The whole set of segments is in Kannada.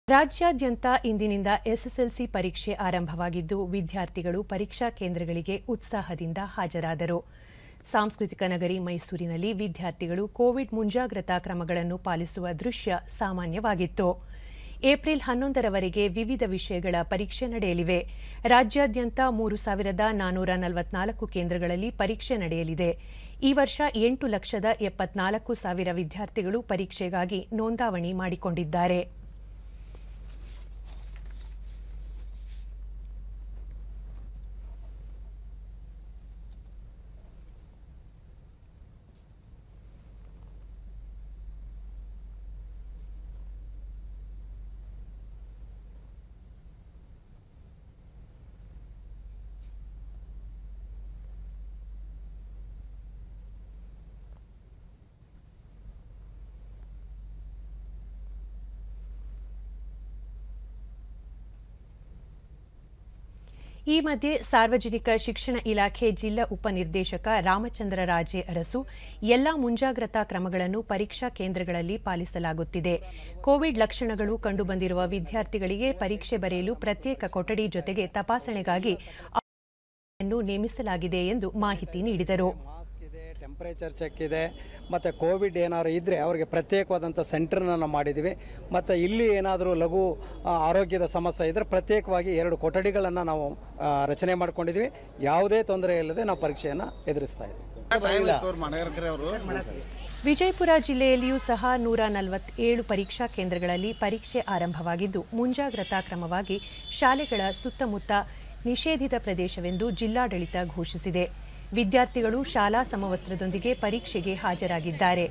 ರಾಜ್ಯಾದ್ಯಂತ ಇಂದಿನಿಂದ ಎಸ್ಎಸ್ಎಲ್ಸಿ ಪರೀಕ್ಷೆ ಆರಂಭವಾಗಿದ್ದು ವಿದ್ಯಾರ್ಥಿಗಳು ಪರೀಕ್ಷಾ ಕೇಂದ್ರಗಳಿಗೆ ಉತ್ಸಾಹದಿಂದ ಹಾಜರಾದರು ಸಾಂಸ್ಕೃತಿಕ ನಗರಿ ಮೈಸೂರಿನಲ್ಲಿ ವಿದ್ಯಾರ್ಥಿಗಳು ಕೋವಿಡ್ ಮುಂಜಾಗ್ರತಾ ಕ್ರಮಗಳನ್ನು ಪಾಲಿಸುವ ದೃಶ್ಯ ಸಾಮಾನ್ಯವಾಗಿತ್ತು ಏಪ್ರಿಲ್ ಹನ್ನೊಂದರವರೆಗೆ ವಿವಿಧ ವಿಷಯಗಳ ಪರೀಕ್ಷೆ ನಡೆಯಲಿವೆ ರಾಜ್ಯಾದ್ಯಂತ ಮೂರು ಸಾವಿರದ ನಾನ್ನೂರ ನಲವತ್ನಾಲ್ಕು ಕೇಂದ್ರಗಳಲ್ಲಿ ಪರೀಕ್ಷೆ ನಡೆಯಲಿದೆ ಈ ವರ್ಷ ಎಂಟು ಲಕ್ಷದ ಎಪ್ಪತ್ನಾಲ್ಕು ಸಾವಿರ ವಿದ್ಯಾರ್ಥಿಗಳು ಪರೀಕ್ಷೆಗಾಗಿ ನೋಂದಾವಣಿ ಮಾಡಿಕೊಂಡಿದ್ದಾರೆ ಈ ಮಧ್ಯೆ ಸಾರ್ವಜನಿಕ ಶಿಕ್ಷಣ ಇಲಾಖೆ ಜಿಲ್ಲಾ ಉಪನಿರ್ದೇಶಕ ರಾಮಚಂದ್ರ ರಾಜೆ ಅರಸು ಎಲ್ಲಾ ಮುಂಜಾಗ್ರತಾ ಕ್ರಮಗಳನ್ನು ಪರೀಕ್ಷಾ ಕೇಂದ್ರಗಳಲ್ಲಿ ಪಾಲಿಸಲಾಗುತ್ತಿದೆ ಕೋವಿಡ್ ಲಕ್ಷಣಗಳು ಕಂಡುಬಂದಿರುವ ವಿದ್ಯಾರ್ಥಿಗಳಿಗೆ ಪರೀಕ್ಷೆ ಬರೆಯಲು ಪ್ರತ್ಯೇಕ ಕೊಠಡಿ ಜೊತೆಗೆ ತಪಾಸಣೆಗಾಗಿ ಯನ್ನು ನೇಮಿಸಲಾಗಿದೆ ಎಂದು ಮಾಹಿತಿ ನೀಡಿದರು ಮಾಸ್ಕ್ ಇದೆ ಟೆಂಪರೇಚರ್ ಚೆಕ್ ಇದೆ ಮತ್ತು ಕೋವಿಡ್ ಏನಾದ್ರು ಇದ್ದರೆ ಅವರಿಗೆ ಪ್ರತ್ಯೇಕವಾದಂಥ ಸೆಂಟರ್ನ ನಾವು ಮಾಡಿದ್ದೀವಿ ಮತ್ತು ಇಲ್ಲಿ ಏನಾದರೂ ಲಘು ಆ, ಆರೋಗ್ಯದ ಸಮಸ್ಯೆ ಇದ್ದರೆ ಪ್ರತ್ಯೇಕವಾಗಿ ಎರಡು ಕೊಠಡಿಗಳನ್ನು ನಾವು ಆ, ರಚನೆ ಮಾಡ್ಕೊಂಡಿದ್ದೀವಿ ಯಾವುದೇ ತೊಂದರೆ ಇಲ್ಲದೆ ನಾವು ಪರೀಕ್ಷೆಯನ್ನು ಎದುರಿಸ್ತಾ ಇದ್ದೀವಿ ವಿಜಯಪುರ ಜಿಲ್ಲೆಯಲ್ಲಿಯೂ ಸಹ ನೂರ ನಲವತ್ತೇಳು ಪರೀಕ್ಷಾ ಕೇಂದ್ರಗಳಲ್ಲಿ ಪರೀಕ್ಷೆ ಆರಂಭವಾಗಿದ್ದು ಮುಂಜಾಗ್ರತಾ ಕ್ರಮವಾಗಿ ಶಾಲೆಗಳ ಸುತ್ತಮುತ್ತ ನಿಷೇಧಿತ ಪ್ರದೇಶವೆಂದು ಜಿಲ್ಲಾಡಳಿತ ಘೋಷಿಸಿದೆ ವಿದ್ಯಾರ್ಥಿಗಳು ಶಾಲಾ ಸಮವಸ್ತ್ರದೊಂದಿಗೆ ಪರೀಕ್ಷೆಗೆ ಹಾಜರಾಗಿದ್ದಾರೆ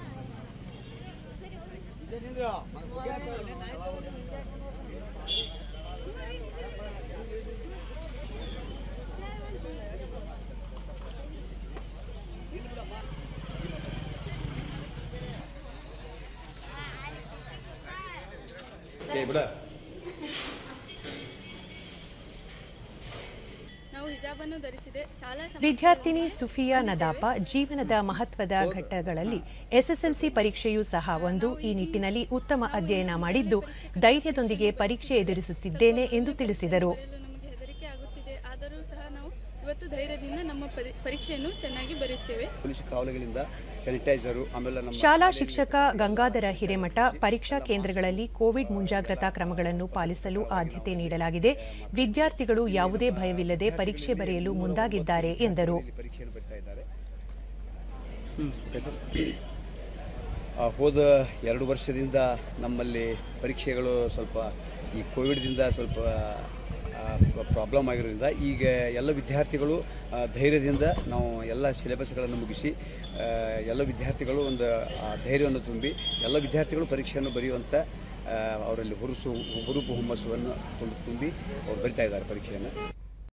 ನಾವು ಹಿಜಾಬನ್ನು ಧರಿಸಿದೆ ಶಾಲಾ ಸಮ- ವಿದ್ಯಾರ್ಥಿನಿ ಸುಫಿಯಾ ನದಾಪ ಜೀವನದ ಮಹತ್ವದ ಘಟ್ಟಗಳಲ್ಲಿ ಎಸ್ಎಸ್ಎಲ್ಸಿ ಪರೀಕ್ಷೆಯೂ ಸಹ ಒಂದು ಈ ನಿಟ್ಟಿನಲ್ಲಿ ಉತ್ತಮ ಅಧ್ಯಯನ ಮಾಡಿದ್ದು ಧೈರ್ಯದೊಂದಿಗೆ ಪರೀಕ್ಷೆ ಎದುರಿಸುತ್ತಿದ್ದೇನೆ ಎಂದು ತಿಳಿಸಿದರು ಬರೆಯಲು ನಮಗೆ ಹೆದರಿಕೆ ಆಗುತ್ತಿದೆ ಆದರೂ ಸಹ ನಾವು ಇವತ್ತು ಧೈರ್ಯದಿಂದ ನಮ್ಮ ಪರಿ- ಪರೀಕ್ಷೆಯನ್ನು ಚೆನ್ನಾಗಿ ಬರೆಯುತ್ತೇವೆ ಪೊಲೀಸ್ ಕಾವಲುಗಳಿಂದ ಸ್ಯಾನಿಟೈಸರು ಆಮೇಲೆ ನಮ್ಮ ಶಾಲಾ ಶಿಕ್ಷಕ ಗಂಗಾಧರ ಹಿರೇಮಠ ಪರೀಕ್ಷಾ ಕೇಂದ್ರಗಳಲ್ಲಿ ಕೋವಿಡ್ ಮುಂಜಾಗ್ರತಾ ಕ್ರಮಗಳನ್ನು ಪಾಲಿಸಲು ಆದ್ಯತೆ ನೀಡಲಾಗಿದೆ ವಿದ್ಯಾರ್ಥಿಗಳು ಯಾವುದೇ ಭಯವಿಲ್ಲದೆ ಪರೀಕ್ಷೆ ಬರೆಯಲು ಮುಂದಾಗಿದ್ದಾರೆ ಎಂದರು ಇಲ್ಲಿ ಪರೀಕ್ಷೆಯನ್ನು ಬರಿತಾ ಇದ್ದಾರೆ ಹೆಸರು? ಆ, ಹೋದ ಎರಡು ವರ್ಷದಿಂದ ನಮ್ಮಲ್ಲಿ ಪರೀಕ್ಷೆಗಳು ಸ್ವಲ್ಪ ಈ ಕೋವಿಡ್ದಿಂದ ಸ್ವಲ್ಪ ಪ್ರಾಬ್ಲಮ್ ಆಗಿರೋದ್ರಿಂದ ಈಗ ಎಲ್ಲ ವಿದ್ಯಾರ್ಥಿಗಳು ಆ, ಧೈರ್ಯದಿಂದ ನಾವು ಎಲ್ಲ ಸಿಲೆಬಸ್ಗಳನ್ನು ಮುಗಿಸಿ ಆ, ಎಲ್ಲ ವಿದ್ಯಾರ್ಥಿಗಳು ಒಂದು ಆ, ಧೈರ್ಯವನ್ನು ತುಂಬಿ ಎಲ್ಲ ವಿದ್ಯಾರ್ಥಿಗಳು ಪರೀಕ್ಷೆಯನ್ನು ಬರೆಯುವಂಥ ಆ, ಅವರಲ್ಲಿ ಹುರುಸು ಹುರುಪು ಹುಮ್ಮಸ್ಸನ್ನು ತುಂಬ ತುಂಬಿ ಅವ್ರು ಬರಿತಾ ಇದ್ದಾರೆ ಪರೀಕ್ಷೆಯನ್ನು